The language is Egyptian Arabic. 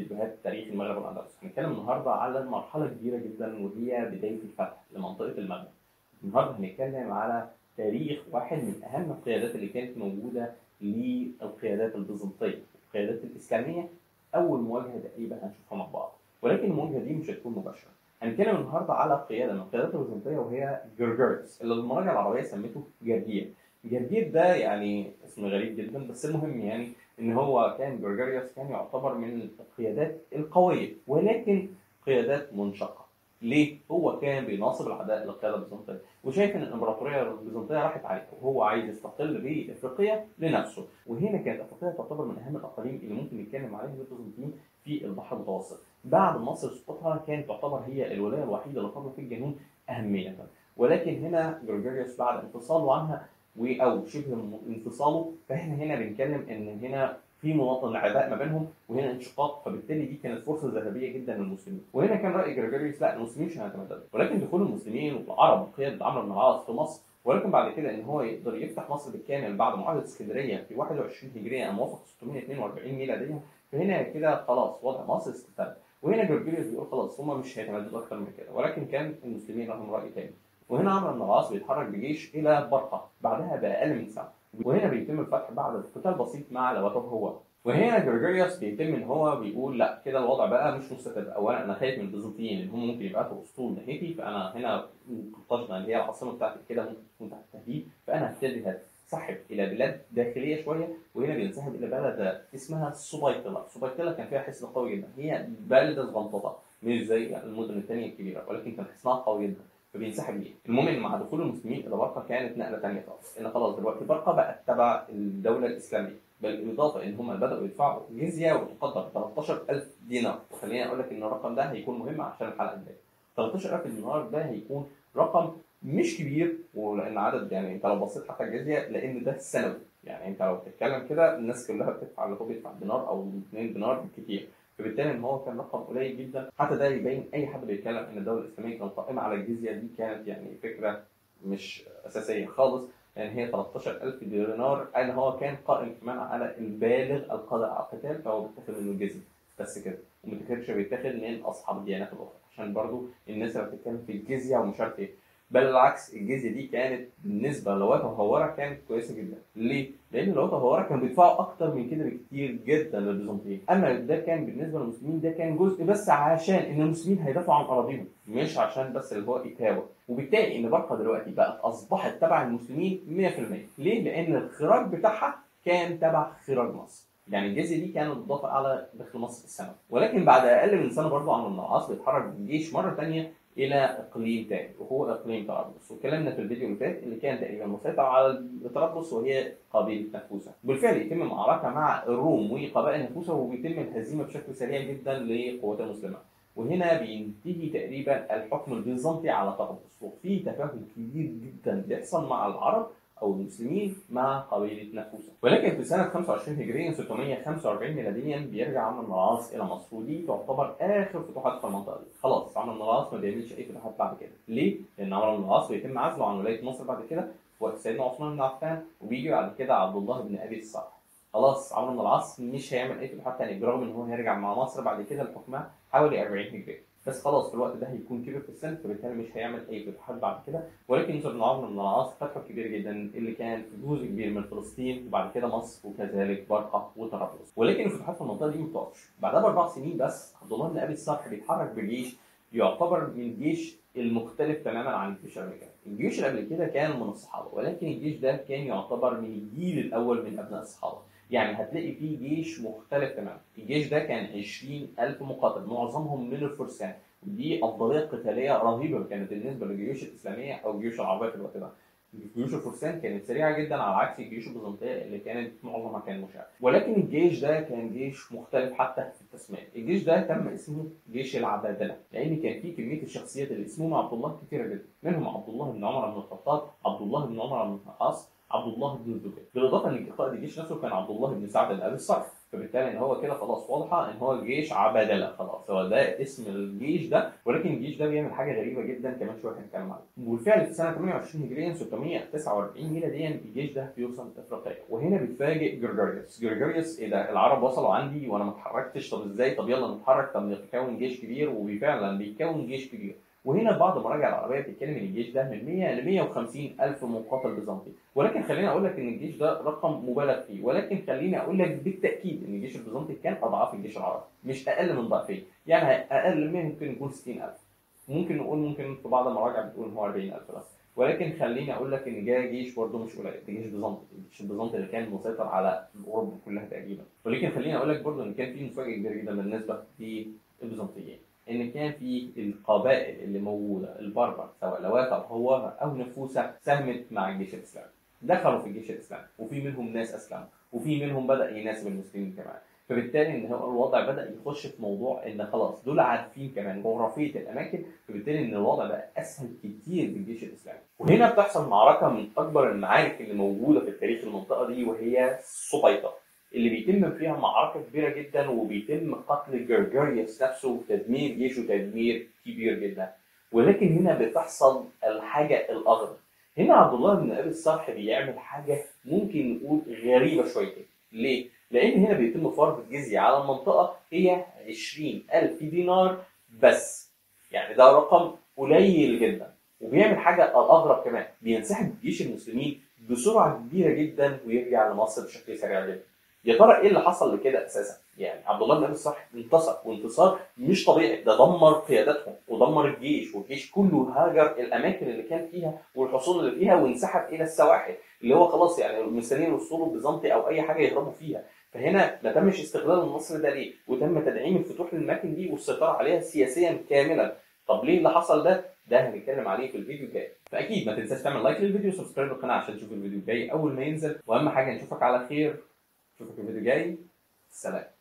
فيديوهات تاريخ المغرب والاندلس هنتكلم النهارده على مرحله كبيره جدا وهي بدايه الفتح لمنطقه المغرب النهارده هنتكلم على تاريخ واحد من اهم القيادات اللي كانت موجوده للقيادات البيزنطيه القيادات الاسلاميه اول مواجهه تقريبا هنشوفها مع بعض ولكن المواجهه دي مش هتكون مباشره هنتكلم النهارده على قياده من القيادات البيزنطيه وهي جرجرس اللي المراجع العربيه سمته جرجير جرجير ده يعني اسم غريب جدا بس المهم يعني ان هو كان جرجريوس كان يعتبر من القيادات القويه ولكن قيادات منشقه ليه؟ هو كان بيناصب العداء للقياده البيزنطيه وشايف ان الامبراطوريه البيزنطيه راحت عليه وهو عايز يستقل بافريقيا لنفسه وهنا كانت افريقيا تعتبر من اهم الاقاليم اللي ممكن نتكلم عليها بالبيزنطيين في البحر المتوسط بعد مصر سقوطها كانت تعتبر هي الولايه الوحيده اللي فضلت في الجنوب اهميه ولكن هنا جرجريوس بعد انفصاله عنها او شبه انفصاله فاحنا هنا بنتكلم ان هنا في مواطن عداء ما بينهم وهنا انشقاق فبالتالي دي كانت فرصه ذهبيه جدا للمسلمين وهنا كان راي جرجريوس لا المسلمين مش هيتمددوا ولكن دخول المسلمين والعرب بقياده عمرو بن العاص في مصر ولكن بعد كده ان هو يقدر يفتح مصر بالكامل بعد معاهده اسكندريه في 21 هجريه موافق 642 ميلاديه فهنا كده خلاص وضع مصر استتب وهنا جرجريوس بيقول خلاص هم مش هيتمددوا اكتر من كده ولكن كان المسلمين لهم راي تاني وهنا عمرو بن العاص بيتحرك بجيش الى برقه بعدها باقل من سنه وهنا بيتم الفتح بعد قتال بسيط مع لواتو هو وهنا جرجريوس بيتم ان هو بيقول لا كده الوضع بقى مش مستتب اولا انا خايف من البيزنطيين ان هم ممكن يبعتوا اسطول ناحيتي فانا هنا قرطاجنة اللي هي العاصمه بتاعتي كده ممكن تكون تحت تهديد فانا هبتدي هتسحب الى بلاد داخليه شويه وهنا بينسحب الى بلد اسمها سوبايتلا سوبايتلا كان فيها حصن قوي جدا هي بلده صغنططه مش زي المدن الثانيه الكبيره ولكن كان حصنها قوي جدا فبينسحب ليه؟ المهم ان مع دخول المسلمين الى برقه كانت نقله ثانيه خالص، ان خلاص دلوقتي برقه بقت تبع الدوله الاسلاميه، بل بالاضافه ان هم بداوا يدفعوا جزيه وتقدر 13000 دينار، وخليني اقول لك ان الرقم ده هيكون مهم عشان الحلقه الجايه. 13000 دينار ده هيكون رقم مش كبير ولان عدد يعني انت لو بصيت حتى الجزيه لان ده سنوي، يعني انت لو بتتكلم كده الناس كلها بتدفع اللي هو بيدفع دينار او 2 دينار بالكثير. فبالتالي ان هو كان رقم قليل جدا حتى ده يبين اي حد بيتكلم ان الدوله الاسلاميه كانت قائمه على الجزيه دي كانت يعني فكره مش اساسيه خالص لان يعني هي 13000 دينار ان هو كان قائم كمان على البالغ القادر على القتال فهو بيتاخد منه الجزيه بس كده وما تاخدش بيتاخد من اصحاب الديانات الاخرى عشان برضو الناس اللي بتتكلم في الجزيه ومش عارف ايه بل بالعكس الجزيه دي كانت بالنسبه لواتو هوارا كانت كويسه جدا ليه؟ لان لواتو هوارا كانوا بيدفعوا اكتر من كده بكتير جدا للبيزنطيين اما ده كان بالنسبه للمسلمين ده كان جزء بس عشان ان المسلمين هيدافعوا عن اراضيهم مش عشان بس اللي هو اتاوه وبالتالي ان برقه دلوقتي بقت اصبحت تبع المسلمين 100% ليه؟ لان الخراج بتاعها كان تبع خراج مصر يعني الجزيه دي كانت اضافه اعلى دخل مصر في السنه ولكن بعد اقل من سنه برضه عمرو بن العاص بيتحرك بالجيش مره ثانيه الى اقليم تاني وهو اقليم طرابلس واتكلمنا في الفيديو اللي فات اللي كان تقريبا مسيطر على طرابلس وهي قبيله نفوسه بالفعل يتم معركه مع الروم وقبائل نفوسه وبيتم الهزيمه بشكل سريع جدا للقوات المسلمه وهنا بينتهي تقريبا الحكم البيزنطي على طرابلس وفي تفاهم كبير جدا بيحصل مع العرب او المسلمين مع قبيله نفوسه ولكن في سنه 25 هجريا 645 ميلاديا بيرجع عمرو بن العاص الى مصر ودي تعتبر اخر فتوحات في المنطقه دي خلاص عمرو بن العاص ما بيعملش اي فتوحات بعد كده ليه؟ لان عمرو بن العاص بيتم عزله عن ولايه مصر بعد كده وقت سيدنا عثمان بن عفان وبيجي بعد كده عبد الله بن ابي الصالح خلاص عمرو بن العاص مش هيعمل اي فتوحات ثانيه برغم ان هو هيرجع مع مصر بعد كده لحكمها حوالي 40 هجريه بس خلاص في الوقت ده هيكون كبر في السن فبالتالي مش هيعمل اي فتوحات بعد كده ولكن يوسف بن عمرو بن العاص فتحه كبير جدا اللي كان في جزء كبير من فلسطين وبعد كده مصر وكذلك برقه وطرابلس ولكن الفتوحات في المنطقه دي ما بتقفش بعدها باربع سنين بس عبد الله بن ابي الصالح بيتحرك بجيش يعتبر من الجيش المختلف تماما عن الجيش الامريكي الجيش اللي قبل كده كان من الصحابه ولكن الجيش ده كان يعتبر من الجيل الاول من ابناء الصحابه يعني هتلاقي فيه جيش مختلف تماما الجيش ده كان 20000 مقاتل معظمهم من الفرسان ودي افضليه قتاليه رهيبه كانت بالنسبه للجيوش الاسلاميه او الجيوش العربيه في الوقت ده جيوش الفرسان كانت سريعه جدا على عكس الجيوش البيزنطيه اللي كانت معظمها كان مشاع ولكن الجيش ده كان جيش مختلف حتى في التسميه الجيش ده تم اسمه جيش العبادله لان كان فيه كميه الشخصيات اللي اسمهم عبد الله كتيره جدا منهم عبد الله بن عمر بن الخطاب عبد الله بن عمر بن العاص عبد الله بن الزبير بالاضافه ان قائد الجيش نفسه كان عبد الله بن سعد بن ابي الصرف فبالتالي ان هو كده خلاص واضحه ان هو جيش عبادله خلاص هو ده اسم الجيش ده ولكن الجيش ده بيعمل حاجه غريبه جدا كمان شويه هنتكلم عنها وبالفعل في سنه 28 هجريا 649 ميلاديا الجيش ده بيوصل افريقيا وهنا بيتفاجئ جرجريوس جرجريوس ايه ده العرب وصلوا عندي وانا ما اتحركتش طب ازاي طب يلا نتحرك طب نكون جيش كبير وفعلا بيكون جيش كبير وهنا بعض المراجع العربيه بتتكلم ان الجيش ده من 100 ل 150 الف مقاتل بيزنطي ولكن خليني اقول لك ان الجيش ده رقم مبالغ فيه ولكن خليني اقول لك بالتاكيد ان الجيش البيزنطي كان اضعاف الجيش العربي مش اقل من ضعفين يعني اقل من ممكن يكون 60000 ممكن نقول ممكن في بعض المراجع بتقول ان هو 40000 بس ولكن خليني اقول لك ان ده جيش برضه مش قليل ده جيش بيزنطي الجيش البيزنطي اللي كان مسيطر على اوروبا كلها تقريبا ولكن خليني اقول لك برضه ان كان في مفاجاه كبيره جدا بالنسبه للبيزنطيين ان كان في القبائل اللي موجوده البربر سواء لواتة او هو او نفوسه ساهمت مع الجيش الاسلامي دخلوا في الجيش الاسلامي وفي منهم ناس اسلموا وفي منهم بدا يناسب المسلمين كمان فبالتالي ان هو الوضع بدا يخش في موضوع ان خلاص دول عارفين كمان جغرافيه الاماكن فبالتالي ان الوضع بقى اسهل كتير بالجيش الاسلامي وهنا بتحصل معركه من اكبر المعارك اللي موجوده في تاريخ المنطقه دي وهي سوبايطه اللي بيتم فيها معركة كبيرة جدا وبيتم قتل جرجريوس نفسه وتدمير جيشه تدمير كبير جدا ولكن هنا بتحصل الحاجة الأغرب هنا عبد الله بن أبي الصرح بيعمل حاجة ممكن نقول غريبة شويتين ليه؟ لأن هنا بيتم فرض الجزية على المنطقة هي 20 ألف دينار بس يعني ده رقم قليل جدا وبيعمل حاجة الأغرب كمان بينسحب جيش المسلمين بسرعة كبيرة جدا ويرجع لمصر بشكل سريع جدا يا ترى ايه اللي حصل لكده اساسا؟ يعني عبد الله بن ابي الصالح انتصر وانتصار مش طبيعي ده دمر قياداتهم ودمر الجيش والجيش كله هاجر الاماكن اللي كان فيها والحصون اللي فيها وانسحب الى السواحل اللي هو خلاص يعني مستنيين وصوله بيزنطي او اي حاجه يهربوا فيها فهنا ما تمش استغلال النصر ده ليه؟ وتم تدعيم الفتوح للاماكن دي والسيطره عليها سياسيا كاملا طب ليه اللي حصل ده؟ ده هنتكلم عليه في الفيديو الجاي فاكيد ما تنساش تعمل لايك للفيديو وسبسكرايب للقناه عشان تشوف الفيديو الجاي اول ما ينزل واهم حاجه نشوفك على خير اشوفك الفيديو الجاي سلام